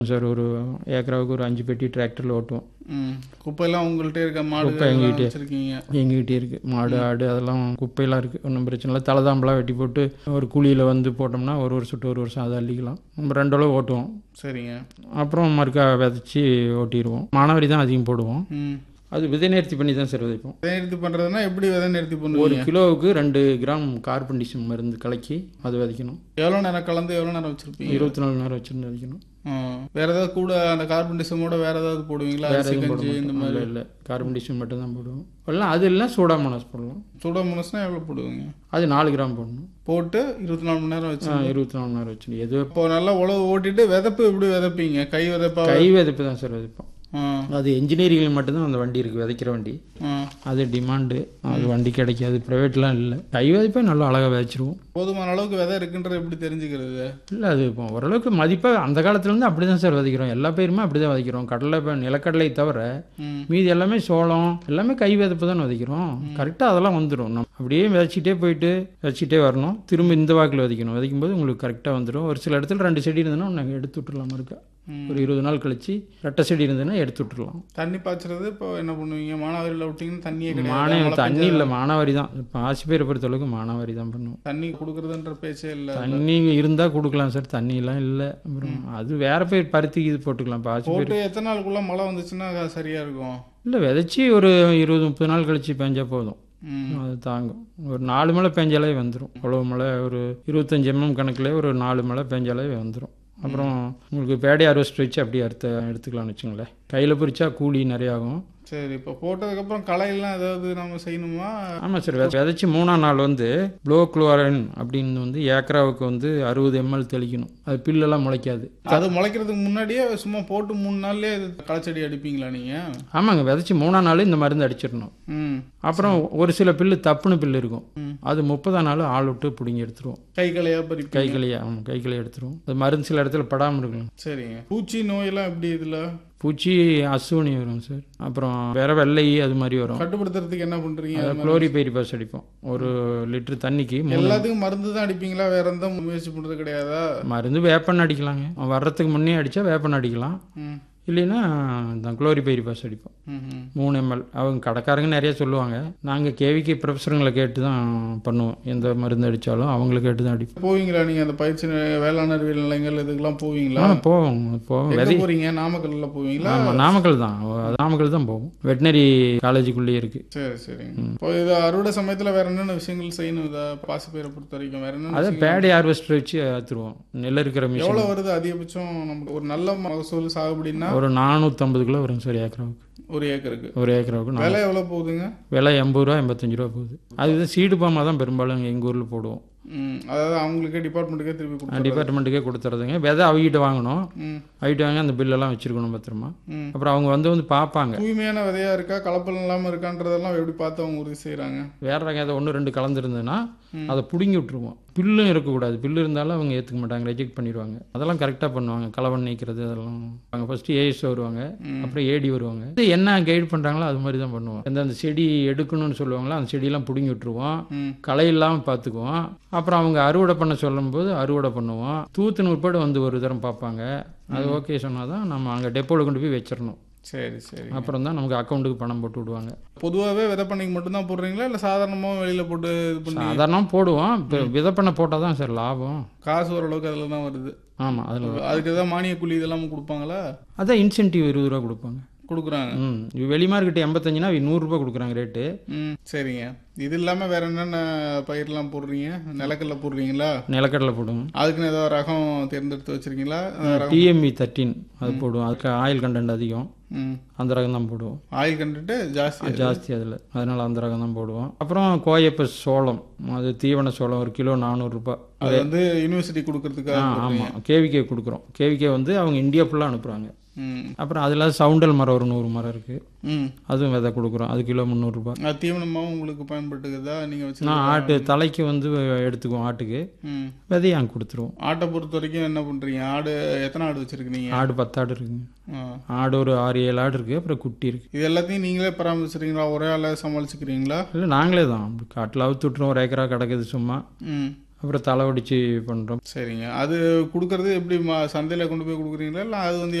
Sir ஒரு ஏக்கராவுக்கு ஒரு அஞ்சு பெட்டி டிராக்டரில் ஓட்டுவோம் ம் குப்பையெல்லாம் உங்கள்கிட்ட இருக்க மாடு குப்பை எங்ககிட்ட. வச்சுருக்கீங்க எங்ககிட்டே இருக்குது மாடு ஆடு அதெல்லாம் குப்பையெல்லாம் இருக்குது ஒன்றும் பிரச்சனை இல்லை தலைதாம்பெல்லாம் வெட்டி போட்டு ஒரு குழியில் வந்து போட்டோம்னா ஒரு வருஷம் to ஒரு வருஷம் அதை அள்ளிக்கலாம் நம்ம ரெண்டு அளவு ஓட்டுவோம் சரிங்க அப்புறம் மறுக்கா விதைச்சி ஓட்டிடுவோம் மானாவாரி தான் அதிகம் போடுவோம் ம் அது விதை நேர்த்தி பண்ணி தான் சார் விதைப்போம் விதை நிறுத்தி பண்ணுறதுன்னா எப்படி விதை நிறுத்தி ஒரு பண்ணுவீங்க கிலோவுக்கு ரெண்டு கிராம் கார்பன்டிசம் மருந்து கலக்கி அது விதைக்கணும் எவ்வளோ நேரம் கலந்து எவ்வளோ நேரம் வச்சுருப்பீங்க இருபத்தி நாலு நேரம் வச்சுருந்து விதைக்கணும் வேற ஏதாவது கூட அந்த கார்பன் டிசமோட வேற ஏதாவது போடுவீங்களா வேறு அரிசி எதுவும் போட கஞ்சி இந்த மாட்டோம் மாதிரி இல்லை இல்லை கார்பன்டிசம் மட்டும் தான் போடுவோம் எல்லாம் அது இல்லைனா சூடாமோனாஸ் போடலாம் சூடோமோனஸ்னா எவ்வளோ போடுவீங்க அது நாலு கிராம் போடணும் போட்டு இருபத்தி நாலு மணி நேரம் வச்சு ஆ, இருபத்தி நாலு நேரம் வச்சு எது இப்போ நல்லா உழவு ஓட்டிட்டு விதப்பு எப்படி விதைப்பீங்க கை விதைப்பா கை விதைப்பு தான் சார் விதைப்போம் ஆ அது என்ஜினியரிங்கில் மட்டும்தான் அந்த வண்டி இருக்குது விதைக்கிற வண்டி ஆ அது டிமாண்டு அது வண்டி கிடைக்காது ப்ரைவேட்லாம் இல்லை கை விதைப்பே நல்லா அழகாக விதைச்சிருவோம் போதுமான அளவுக்கு விதை இருக்குன்றது எப்படி தெரிஞ்சுக்கிறது இல்லை அது இப்போ ஓரளவுக்கு மதிப்பாக அந்த காலத்துலேருந்து அப்படி தான் சார் விதைக்கிறோம் எல்லா பேருமே அப்படி தான் விதைக்கிறோம் கடலை இப்போ நிலக்கடலை தவிர ம் மீதி எல்லாமே சோளம் எல்லாமே கை விதைப்பு தான் விதைக்கிறோம் கரெக்டாக அதெல்லாம் வந்துடும் நம்ம அப்படியே விதைச்சிட்டே போயிட்டு விதைச்சிட்டே வரணும் திரும்ப இந்த வாக்கில் விதைக்கணும் விதைக்கும் போது உங்களுக்கு கரெக்டாக வந்துடும் ஒரு சில இடத்துல ரெண்டு செடி இருந்ததுன்னா நாங்கள் எடுத்து விட்டுறலாம் இருக்கா ம். ஒரு இருபது நாள் கழிச்சு ரெட்டை செடி இருந்ததுன்னா எடுத்து விட்டுறலாம் தண்ணி பாய்ச்சறது இப்போ என்ன பண்ணுவீங்க மானாவாரியில் விட்டீங்கன்னா தண்ணியே கிடையாது மானே மழை தண்ணி பெஞ்சா இல்லை மானாவாரி தான் இப்போ ஆசிப்பேரை பொறுத்தளவுக்கு மானாவாரி தான் பண்ணுவோம் தண்ணி கொடுக்குறதுன்ற பேச்சே இல்லை தண்ணி இருந்தால் கொடுக்கலாம் சார் தண்ணியெல்லாம் இல்லை அப்புறம் அது வேற பேர் பருத்திக்கு இது போட்டுக்கலாம் இப்போ ஆசிப்பேர் போட்டு எத்தனை நாளுக்குள்ள மழை வந்துச்சுன்னா அது சரியா இருக்கும் இல்லை விதைச்சி ஒரு இருபது முப்பது நாள் கழிச்சு பெஞ்சா போதும் ம் அது தாங்கும் ஒரு நாலு மழை பெஞ்சாலே வந்துடும் அவ்வளோ மழை ஒரு இருபத்தஞ்சி எம்எம் கணக்கில் ஒரு நாலு மழை பெஞ்சாலே வந்துடும் அப்புறம் உங்களுக்கு பேடை அறுவஸ்ட் வச்சு அப்படியே அறுத்த எடுத்துக்கலாம்னு வச்சுங்களேன் கையில் பிரிச்சா கூலி நிறைய ஆகும் சரி இப்போ போட்டதுக்கப்புறம் களையெல்லாம் ஏதாவது நம்ம செய்யணுமா ஆமாம் சார் வித- விதைச்சி மூணாம் நாள் வந்து ப்ளோ குளோரின் அப்படின்னு வந்து ஏக்கராவுக்கு வந்து அறுபது எம்எல் தெளிக்கணும் அது பில்லெல்லாம் முளைக்காது அது முளைக்கிறதுக்கு முன்னாடியே சும்மா போட்டு மூணு நாள்லயே அது களைச்செடி அடிப்பீங்களா நீங்க ஆமாங்க விதைச்சி மூணாம் நாள் இந்த மருந்து அடிச்சிடணும் ம் அப்புறம் ஒரு சில பில்லு தப்புன்னு பில்லு இருக்கும் ம். அது முப்பதாம் நாள் ஆள் விட்டு பிடுங்கி எடுத்துருவோம் கை களையா பறிப்பீங்க கைகளையே ஆமாம் கைகளையே எடுத்துருவோம் அது மருந்து சில இடத்துல படாமல் இருக்கும் சரிங்க பூச்சி நோயெல்லாம் எப்படி இதுல பூச்சி அசுவனி வரும் சார் அப்புறம் வேற வெள்ளை அது மாதிரி வரும் கட்டுப்படுத்துறதுக்கு என்ன பண்றீங்க அதை குளோரிபைரிபாஸ் அடிப்போம் ஒரு லிட்டர் தண்ணிக்கு மூணு எல்லாத்துக்கும் மருந்து தான் அடிப்பீங்களா வேற எந்த முயற்சி பண்றது கிடையாதா மருந்து வேப்பன் அடிக்கலாங்க வர்றதுக்கு முன்னே அடித்தா வேப்பன் அடிக்கலாம் ம் இல்லைன்னா இந்த குளோரிபைரிபாஸ் அடிப்போம் ம் ம் மூணு எம்எல் அவங்க கடைக்காரங்க நிறைய சொல்லுவாங்க நாங்கள் கேவிக்கு ப்ரொஃபஸருங்களை கேட்டு தான் பண்ணுவோம் எந்த மருந்து அடித்தாலும் அவங்கள கேட்டு தான் அடிப்போம் போவீங்களா நீங்க அந்த பயிற்சி நி- வேளாண் அறிவியல் நிலையங்கள் இதுக்கெல்லாம் போவீங்களா ஆ போவோம் போவோம் எங்க விதை போறீங்க நாமக்கல்ல போவீங்களா ஆமாம் நாமக்கல் தான் நாமக்கல் தான் போவோம் வெட்டினரி காலேஜுக்குள்ளேயே இருக்குது சரி சரிங்க இப்போ இது அறுவடை சமயத்துல வேற என்னென்ன விஷயங்கள் செய்யணும் இதை பாசிப்பயிரை பொறுத்த வரைக்கும் வேற என்னென்ன அதை விஷயங்கள்? பேடி ஹார்வெஸ்டர் வச்சு அறுத்துருவோம் நெல் இருக்கிற மிஷின் எவ்வளவு வருது அதிகபட்சம் நமக்கு ஒரு நல்ல மகசூல் சாகுபடினா ஒரு நானூற்றம்பது கிலோ வரும் சார் ஏக்கராவுக்கு ஒரு ஏக்கருக்கு ஒரு ஏக்கராவுக்கு நான் விலை எவ்வளவு போகுதுங்க விலை எண்பது ரூபா எண்பத்தஞ்சு ரூபா போகுது அதுதான் சீடு பாமா தான் பெரும்பாலும் எங்கள் ஊரில் போடுவோம் ம் அதாவது அவங்களுக்கே டிபார்ட்மெண்ட்டுக்கே திருப்பி கொடுத்து டிபார்ட்மெண்ட்டுக்கே கொடுத்துறதுங்க விதை அவகிட்ட வாங்கணும் ம் அவகிட்ட வாங்கி அந்த பில்லெல்லாம் வச்சுருக்கணும் பத்திரமா ம் அப்புறம் அவங்க வந்து வந்து பார்ப்பாங்க தூய்மையான விதையா இருக்கா கலப்படம் இல்லாம இருக்கான்றதெல்லாம் எப்படி பார்த்து அவங்க உறுதி செய்றாங்க வேற ரகம் ஏதோ ஒன்று ரெண்டு கலந்துருந்ததுன்னா அதை பிடுங்கி விட்டுருவோம் பில்லும் இருக்கக்கூடாது பில்லு இருந்தாலும் அவங்க ஏற்றுக்க மாட்டாங்க ரிஜெக்ட் பண்ணிடுவாங்க அதெல்லாம் கரெக்டாக பண்ணுவாங்க கலவன் நீக்கிறது அதெல்லாம் அவங்க ஃபஸ்ட்டு ஏஎஸ் வருவாங்க அப்புறம் ஏடி வருவாங்க இது என்ன கைடு பண்ணுறாங்களோ அது மாதிரி தான் பண்ணுவோம் எந்தெந்த செடி எடுக்கணும்னு சொல்லுவாங்களோ அந்த செடியெல்லாம் பிடுங்கி விட்டுருவோம் ம் களை இல்லாமல் பார்த்துக்குவோம் அப்புறம் அவங்க அறுவடை பண்ண சொல்லும்போது அறுவடை பண்ணுவோம் தூத்துன்னு உட்பட வந்து ஒரு தரம் பார்ப்பாங்க அது ஓகே சொன்னால் தான் நம்ம அங்கே டெப்போவில் கொண்டு போய் வச்சிடணும் சரி சரி அப்புறம் தான் நமக்கு அக்கௌண்ட்டுக்கு பணம் போட்டு விடுவாங்க பொதுவாகவே விதை பண்ணைக்கு மட்டும்தான் போடுறீங்களா இல்லை சாதாரணமாக வெளியில் போட்டு இது பண்ணி சாதாரண போடுவோம் இப்போ விதை பண்ண போட்டால் தான் சார் லாபம் காசு ஓரளவுக்கு அதில் தான் வருது ஆமாம் அதில் அதுக்கு ஏதாவது மானிய கூலி இதெல்லாம் கொடுப்பாங்களா அதான் இன்சென்டிவ் இருபது ரூபா கொடுப்பாங்க கொடுக்குறாங்க ம் இது வெளி மார்க்கெட்டு எண்பத்தஞ்சுனா நூறுரூபா கொடுக்குறாங்க ரேட்டு ம் சரிங்க இது இல்லாமல் வேற என்னென்ன பயிரெலாம் போடுறீங்க நிலக்கல்ல போடுறீங்களா நிலக்கடலை போடுவோம் அதுக்குன்னு ஏதாவது ரகம் தேர்ந்தெடுத்து வச்சிருக்கீங்களா அந்த ரகம் டிஎம்இ தேர்ட்டின் அது போடுவோம் அதுக்கு ஆயில் கண்டென்ட் அதிகம் ம் அந்த ரகம் தான் போடுவோம் ஆயில் கண்டுட்டு ஜாஸ்தி ஜாஸ்தி அதில் அதனால் அந்த ரகம் தான் போடுவோம் அப்புறம் கோயப்ப சோளம் அது தீவன சோளம் ஒரு கிலோ நானூறுரூபா அது வந்து யூனிவர்சிட்டி கொடுக்கறதுக்காக ஆ ஆமாம் கேவிகே கொடுக்குறோம் கேவிகே வந்து அவங்க இந்தியா ஃபுல்லாக அனுப்புகிறாங்க ம் அப்புறம் அதில் சவுண்டல் மரம் ஒரு நூறு மரம் இருக்குது ம் அதுவும் விதை கொடுக்குறோம் அது கிலோ முந்நூறுரூபா அது தீவனமாகவும் உங்களுக்கு பயன்பட்டுக்குதா நீங்கள் வச்சு நான் ஆட்டு தலைக்கு வந்து எடுத்துக்குவோம் ஆட்டுக்கு ம் விதையை அங்கே கொடுத்துருவோம் ஆட்டை பொறுத்த வரைக்கும் என்ன பண்ணுறீங்க ஆடு எத்தனை ஆடு வச்சுருக்கீங்க ஆடு பத்து ஆடு இருக்குங்க ஆ ஆடு ஒரு ஆறு ஏழு ஆடு இருக்குது அப்புறம் குட்டி இருக்குது இது எல்லாத்தையும் நீங்களே பராமரிச்சுறீங்களா ஒரே ஆளை சமாளிச்சுக்கிறீங்களா இல்லை நாங்களே தான் காட்டில் அவுத்து விட்டுருவோம் ஒரு ஏக்கரா கிடக்குது சும்மா ம் அப்புறம் தலை ஒடிச்சு பண்ணுறோம் சரிங்க அது கொடுக்கறது எப்படி சந்தையில் கொண்டு போய் கொடுக்குறீங்களா இல்லை அது வந்து